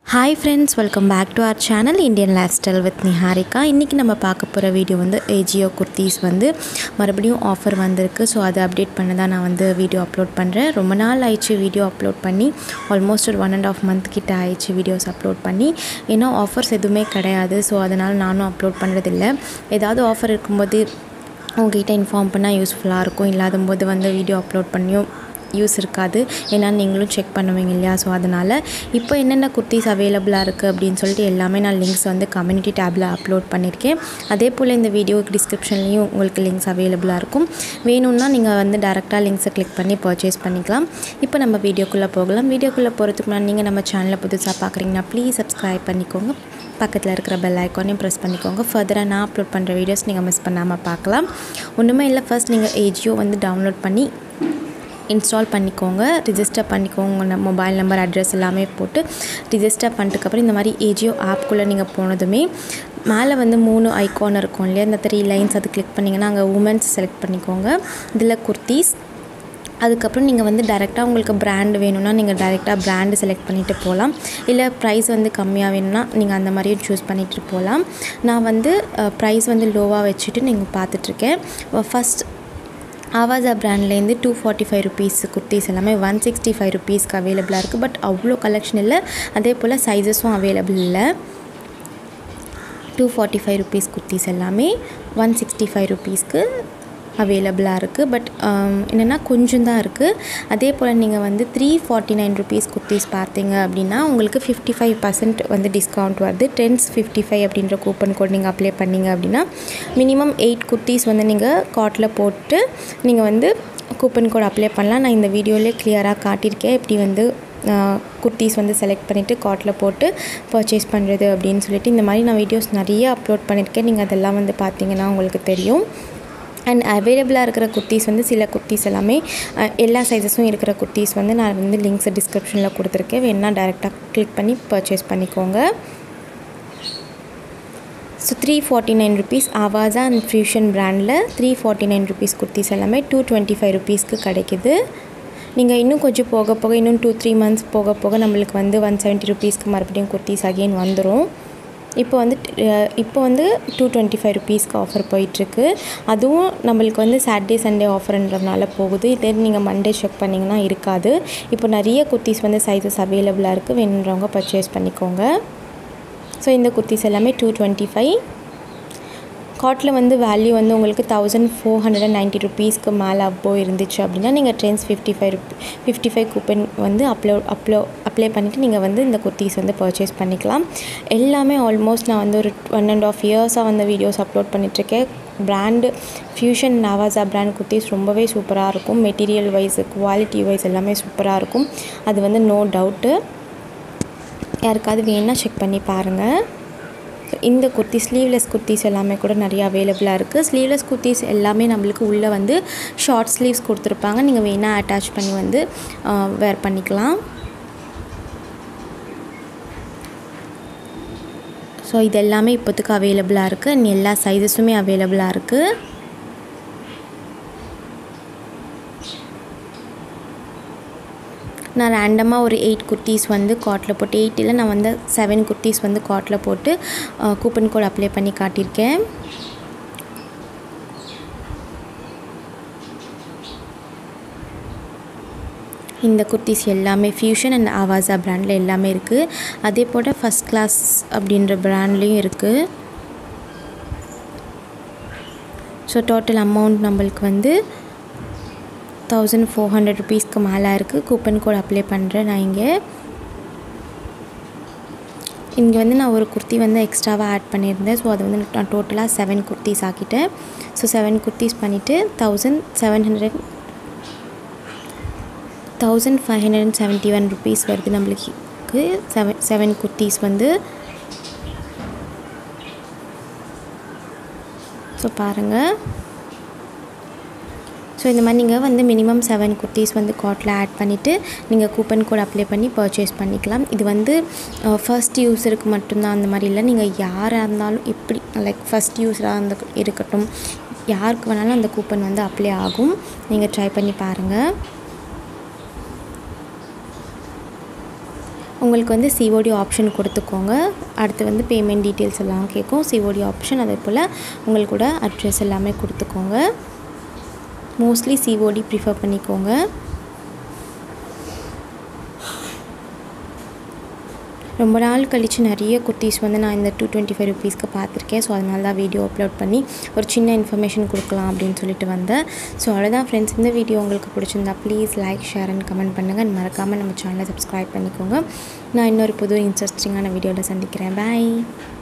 hi friends welcome back to our channel Indian lifestyle with Niharika இன்றைக்கி நம்ம பார்க்க போகிற வீடியோ வந்து ஏஜியோ குர்த்திஸ் வந்து மறுபடியும் ஆஃபர் வந்திருக்கு ஸோ அதை அப்டேட் பண்ண தான் நான் வந்து வீடியோ அப்லோட் பண்ணுறேன் ரொம்ப நாள் ஆயிடுச்சு வீடியோ அப்லோட் பண்ணி ஆல்மோஸ்ட் ஒரு ஒன் அண்ட் ஆஃப் மந்த் கிட்ட ஆயிடுச்சு வீடியோஸ் அப்லோட் பண்ணி ஏன்னா ஆஃபர்ஸ் எதுவுமே கிடையாது ஸோ அதனால் நானும் அப்லோட் பண்ணுறதில்ல ஏதாவது ஆஃபர் இருக்கும்போது உங்ககிட்ட இன்ஃபார்ம் பண்ணால் யூஸ்ஃபுல்லாக இருக்கும் இல்லாத போது வந்து வீடியோ அப்லோட் பண்ணியும் யூஸ் இருக்காது ஏன்னா நீங்களும் செக் பண்ணுவீங்க இல்லையா ஸோ அதனால் இப்போ என்னென்ன குர்த்திஸ் அவைலபிளாக இருக்குது அப்படின்னு சொல்லிட்டு எல்லாமே நான் லிங்க்ஸ் வந்து கம்யூனிட்டி டேப்பில் அப்லோட் பண்ணியிருக்கேன் அதே போல் இந்த வீடியோக்கு டிஸ்கிரிப்ஷன்லேயும் உங்களுக்கு லிங்க்ஸ் அவைலபிளாக இருக்கும் வேணும்னா நீங்கள் வந்து டேரெக்டாக லிங்க்ஸை கிளிக் பண்ணி பர்ச்சேஸ் பண்ணிக்கலாம் இப்போ நம்ம வீடியோக்குள்ளே போகலாம் வீடியோக்குள்ளே போகிறதுக்கு முன்னாடி நீங்கள் நம்ம சேனலை புதுசாக பார்க்குறீங்கன்னா ப்ளீஸ் சப்ஸ்கிரைப் பண்ணிக்கோங்க பக்கத்தில் இருக்கிற பெல் ஐக்கானையும் ப்ரெஸ் பண்ணிக்கோங்க ஃபர்தராக நான் அப்லோட் பண்ணுற வீடியோஸ் நீங்கள் மிஸ் பண்ணாமல் பார்க்கலாம் ஒன்றுமே இல்லை ஃபர்ஸ்ட் நீங்கள் ஏஜியோ வந்து டவுன்லோட் பண்ணி இன்ஸ்டால் பண்ணிக்கோங்க ரிஜிஸ்டர் பண்ணிக்கோங்க உங்கள் மொபைல் நம்பர் அட்ரஸ் எல்லாமே போட்டு ரிஜிஸ்டர் பண்ணிட்டுக்கப்புறம் இந்த மாதிரி ஏஜியோ ஆப்குள்ளே நீங்கள் போனதுமே மேலே வந்து மூணு ஐக்கான் இருக்கும் இல்லையா இந்த த்ரீ லைன்ஸ் அது கிளிக் பண்ணிங்கன்னா அங்கே உமன்ஸ் செலக்ட் பண்ணிக்கோங்க இதில் குர்த்திஸ் அதுக்கப்புறம் நீங்கள் வந்து டைரெக்டாக உங்களுக்கு பிராண்ட் வேணும்னா நீங்கள் டைரெக்டாக பிராண்டு செலக்ட் பண்ணிவிட்டு போகலாம் இல்லை ப்ரைஸ் வந்து கம்மியாக வேணும்னா நீங்கள் அந்த மாதிரியும் சூஸ் பண்ணிட்டு போகலாம் நான் வந்து ப்ரைஸ் வந்து லோவாக வச்சுட்டு நீங்கள் பார்த்துட்ருக்கேன் ஃபஸ்ட் ஆவாசா பிராண்ட்லேருந்து two forty five rupees kurtis எல்லாமே ஒன் சிக்ஸ்டி ஃபைவ் ருபீஸ்க்கு அவைலபிளாக இருக்குது பட் அவ்வளோ கலெக்ஷன் இல்லை அதே போல் சைஸஸும் அவைலபிள் இல்லை two forty five rupees kurtis எல்லாமே ஒன் சிக்ஸ்டி ஃபைவ் ருபீஸ்க்கு அவைலபிளாக இருக்குது பட் என்னென்னா கொஞ்சம் தான் இருக்குது அதே போல் நீங்கள் வந்து three forty nine rupees kurtis பார்த்தீங்க அப்படின்னா உங்களுக்கு ஃபிஃப்டி ஃபைவ் பர்சன்ட் வந்து டிஸ்கவுண்ட் வருது டென்ஸ் ஃபிஃப்டி ஃபைவ் அப்படின்ற கூப்பன் கோட் நீங்கள் அப்ளை பண்ணிங்க அப்படின்னா மினிமம் எயிட் குர்த்திஸ் வந்து நீங்கள் கார்ட்டில் போட்டு நீங்கள் வந்து கூப்பன் கோட் அப்ளை பண்ணலாம் நான் இந்த வீடியோவிலே கிளியராக காட்டியிருக்கேன் எப்படி வந்து குர்த்திஸ் வந்து செலக்ட் பண்ணிவிட்டு கார்ட்டில் போட்டு பர்ச்சேஸ் பண்ணுறது அப்படின்னு சொல்லிட்டு இந்த மாதிரி நான் வீடியோஸ் நிறைய அப்லோட் பண்ணியிருக்கேன் நீங்கள் அதெல்லாம் வந்து பார்த்தீங்கன்னா உங்களுக்கு தெரியும் அண்ட் அவைலபிளாக இருக்கிற குர்த்திஸ் வந்து சில குர்த்திஸ் எல்லாமே எல்லா சைஸஸும் இருக்கிற குர்த்திஸ் வந்து நான் வந்து லிங்க்ஸ் டிஸ்கிரிப்ஷனில் கொடுத்துருக்கேன் வேணால் டேரெக்டாக கிளிக் பண்ணி பர்ச்சேஸ் பண்ணிக்கோங்க so three forty nine rupees Avaasa and fusion பிராண்டில் three forty nine rupees kurtis எல்லாமே டூ டுவெண்ட்டி ஃபைவ் ருபீஸ்க்கு கிடைக்கிது நீங்கள் இன்னும் கொஞ்சம் போக போக இன்னும் டூ த்ரீ மந்த்ஸ் போக போக நம்மளுக்கு வந்து ஒன் செவன்ட்டி ருபீஸ்க்கு மறுபடியும் குர்த்திஸ் அகெயின் வந்துடும் இப்போ வந்து இப்போ வந்து டூ டுவெண்ட்டி ஃபைவ் ருபீஸ்க்கு ஆஃபர் போயிட்டுருக்கு அதுவும் நம்மளுக்கு வந்து சாட்டர்டே சண்டே ஆஃபர்ன்றதுனால போகுது இதே நீங்கள் மண்டே செக் பண்ணிங்கன்னா இருக்காது இப்போ நிறைய குர்த்திஸ் வந்து சைஸஸ் அவைலபிளாக இருக்குது வேணுன்றவங்க பர்ச்சேஸ் பண்ணிக்கோங்க ஸோ இந்த குர்த்திஸ் எல்லாமே டூ டுவெண்ட்டி ஃபைவ் காட்டில் வந்து வேல்யூ வந்து உங்களுக்கு thousand four hundred and ninety ருபீஸ்க்கு மேலே அப்போ இருந்துச்சு அப்படின்னா நீங்கள் trends fifty five rupee fifty five coupon வந்து அப்லோ அப்லோ அப்ளை பண்ணிவிட்டு நீங்கள் வந்து இந்த குர்த்திஸ் வந்து பர்ச்சேஸ் பண்ணிக்கலாம் எல்லாமே ஆல்மோஸ்ட் நான் வந்து ஒரு ஒன் அண்ட் ஆஃப் இயர்ஸாக வந்து வீடியோஸ் அப்லோட் பண்ணிகிட்ருக்கேன் பிராண்டு ஃபியூஷன் நவாசா பிராண்ட் குர்த்திஸ் ரொம்பவே சூப்பராக இருக்கும் மெட்டீரியல் வைஸ் குவாலிட்டி வைஸ் எல்லாமே சூப்பராக இருக்கும் அது வந்து நோ டவுட்டு யாருக்காவது வேணால் செக் பண்ணி பாருங்கள் இந்த குர்த்தி ஸ்லீவ்லெஸ் குர்த்திஸ் எல்லாமே கூட நிறைய அவைலபிளாக இருக்குது ஸ்லீவ்லெஸ் குர்த்திஸ் எல்லாமே நம்மளுக்கு உள்ளே வந்து ஷார்ட் ஸ்லீவ்ஸ் கொடுத்துருப்பாங்க நீங்கள் வேணால் அட்டாச் பண்ணி வந்து வேர் பண்ணிக்கலாம் ஸோ இது எல்லாமே இப்போத்துக்கு அவைலபிளாக இருக்குது அண்ட் எல்லா சைஸஸுமே அவைலபிளாக இருக்குது நான் ரேண்டமாக ஒரு எயிட் குர்த்திஸ் வந்து காட்டில் போட்டு எயிட்டில் நான் வந்து செவன் குர்த்திஸ் வந்து காட்டில் போட்டு கூப்பன் கோட் அப்ளை பண்ணி காட்டியிருக்கேன் இந்த குர்த்திஸ் எல்லாமே ஃபியூஷன் அண்ட் ஆவாசா பிராண்டில் எல்லாமே இருக்குது அதே போல் ஃபஸ்ட் கிளாஸ் அப்படின்ற பிராண்ட்லேயும் இருக்குது ஸோ டோட்டல் அமௌண்ட் நம்மளுக்கு வந்து தௌசண்ட் ஃபோர் ஹண்ட்ரட் ருபீஸ்க்கு மேலே இருக்குது கூப்பன் கோட் அப்ளை பண்ணுறேன் நான் இங்கே இங்கே வந்து நான் ஒரு குர்த்தி வந்து எக்ஸ்ட்ராவாக ஆட் பண்ணியிருந்தேன் ஸோ அது வந்து நான் டோட்டலாக செவன் குர்த்திஸ் ஆக்கிட்டேன் ஸோ செவன் குர்த்திஸ் பண்ணிவிட்டு thousand seven hundred thousand five hundred and seventy one rupees வருது நம்மளுக்கு செவன் செவன் குர்த்திஸ் வந்து ஸோ பாருங்கள் ஸோ இந்த மாதிரி நீங்கள் வந்து மினிமம் செவன் குர்த்திஸ் வந்து கார்ட்டில் ஆட் பண்ணிவிட்டு நீங்கள் கூப்பன் கோட் அப்ளை பண்ணி பர்ச்சேஸ் பண்ணிக்கலாம் இது வந்து ஃபர்ஸ்ட் யூஸருக்கு மட்டும்தான் அந்த மாதிரி இல்லை நீங்கள் யாராக இருந்தாலும் எப்படி லைக் ஃபஸ்ட் யூஸராக இருந்த இருக்கட்டும் யாருக்கு வேணாலும் அந்த கூப்பன் வந்து அப்ளை ஆகும் நீங்கள் ட்ரை பண்ணி பாருங்கள் உங்களுக்கு வந்து சிஓடி ஆப்ஷன் கொடுத்துக்கோங்க அடுத்து வந்து பேமெண்ட் டீட்டெயில்ஸ் எல்லாம் கேட்கும் சிஓடி ஆப்ஷன் அதே போல் உங்களுக்கு கூட அட்ரஸ் எல்லாமே கொடுத்துக்கோங்க மோஸ்ட்லி சிஓடி ப்ரிஃபர் பண்ணிக்கோங்க ரொம்ப நாள் கழித்து நிறைய குர்த்திஸ் வந்து நான் இந்த டூ டுவெண்ட்டி ஃபைவ் ருபீஸ்க்கு பார்த்துருக்கேன் ஸோ அதனால தான் வீடியோ அப்லோட் பண்ணி ஒரு சின்ன இன்ஃபர்மேஷன் கொடுக்கலாம் அப்படின்னு சொல்லிட்டு வந்தேன் ஸோ அவ்வளோதான் ஃப்ரெண்ட்ஸ் இந்த வீடியோ உங்களுக்கு பிடிச்சிருந்தா please like share and comment பண்ணுங்கள் மறக்காமல் நம்ம சேனலை சப்ஸ்கிரைப் பண்ணிக்கோங்க நான் இன்னொரு புது இன்ட்ரெஸ்டிங்கான வீடியோவில் சந்திக்கிறேன் பாய்